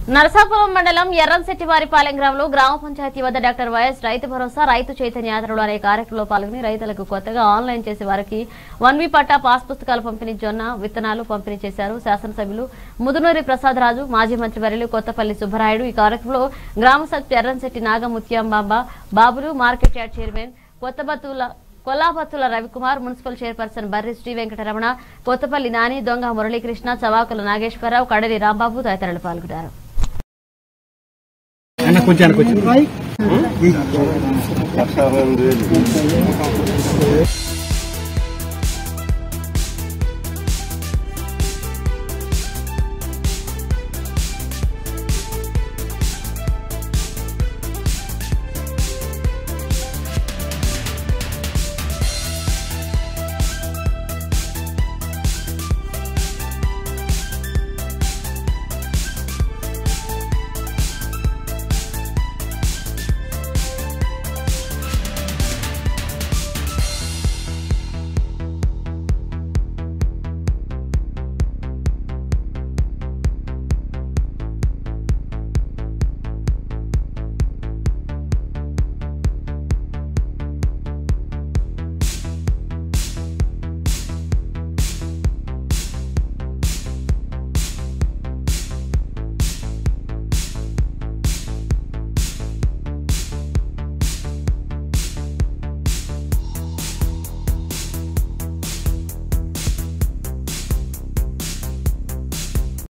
నరసాపురం మండలం ఎర్రంశెట్టివారిపాలెం గ్రామంలో గ్రామ పంచాయతీ వద్ద డాక్టర్ వైఎస్ రైతు భరోసా రైతు చైతన్య యాత్రలు అనే కార్యక్రమంలో పాల్గొని రైతులకు కొత్తగా ఆన్లైన్ చేసే వారికి వన్ వి పట్టా పాస్ పుస్తకాలు పంపిణీ జొన్న విత్తనాలు పంపిణీ చేశారు శాసనసభ్యులు ముదునూరి ప్రసాద్ రాజు మాజీ మంత్రి వర్యులు కొత్తపల్లి సుబ్బరాయుడు ఈ కార్యక్రమంలో గ్రామ సభ్యు Erramsetti Nagamuthyambamba Babulu market yard chairman Kothabathula Kollapathula Ravikumar municipal chairperson Barri Sri Venkataramana Kothapalli Nani Donga Muralikrishna చవాకుల Nageswararao కడలి రాంబాబు తదితరులు పాల్గొన్నారు అన్న కొంచెం అన్న కొంచెం లక్ష అరవై ఎనిమిది వేలు